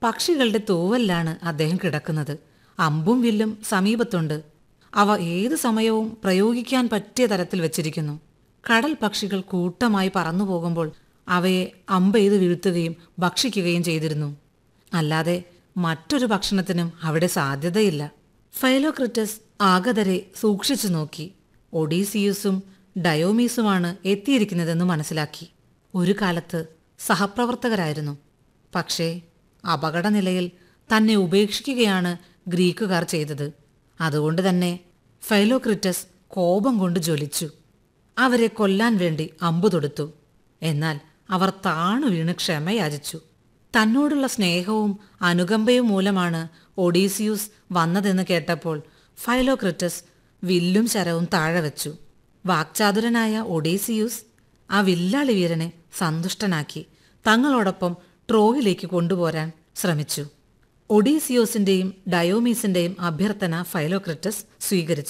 പക്ഷികളുടെ തൂവലിലാണ് അദ്ദേഹം കിടക്കുന്നത് അമ്പും വില്ലും സമീപത്തുണ്ട് അവ ഏതു സമയവും പ്രയോഗിക്കാൻ പറ്റിയ തരത്തിൽ വെച്ചിരിക്കുന്നു കടൽ പക്ഷികൾ കൂട്ടമായി പറന്നു പോകുമ്പോൾ അവയെ അമ്പെയ്ത് വീഴ്ത്തുകയും ഭക്ഷിക്കുകയും ചെയ്തിരുന്നു അല്ലാതെ മറ്റൊരു ഭക്ഷണത്തിനും അവിടെ സാധ്യതയില്ല ഫൈലോക്രിറ്റസ് ആഗതരെ സൂക്ഷിച്ചു നോക്കി ഒഡീസിയൂസും ഡയോമീസുമാണ് എത്തിയിരിക്കുന്നതെന്ന് മനസ്സിലാക്കി ഒരു കാലത്ത് സഹപ്രവർത്തകരായിരുന്നു പക്ഷേ അപകടനിലയിൽ തന്നെ ഉപേക്ഷിക്കുകയാണ് ഗ്രീക്കുകാർ ചെയ്തത് അതുകൊണ്ട് തന്നെ ഫൈലോക്രിറ്റസ് കോപം കൊണ്ട് ജ്വലിച്ചു അവരെ കൊല്ലാൻ വേണ്ടി അമ്പു തൊടുത്തു എന്നാൽ അവർ താണു വീണ് ക്ഷമയാചിച്ചു തന്നോടുള്ള സ്നേഹവും അനുകമ്പയും മൂലമാണ് ഒഡീസിയൂസ് വന്നതെന്ന് കേട്ടപ്പോൾ ഫൈലോക്രിറ്റസ് വില്ലും ശരവും താഴെ വെച്ചു വാക്ചാതുരനായ ഒഡീസിയൂസ് ആ വില്ലാളി വീരനെ സന്തുഷ്ടനാക്കി തങ്ങളോടൊപ്പം ട്രോയിലേക്ക് കൊണ്ടുപോരാൻ ശ്രമിച്ചു ഒഡീസിയോസിന്റെയും ഡയോമീസിന്റെയും അഭ്യർത്ഥന ഫൈലോക്രിറ്റസ് സ്വീകരിച്ചു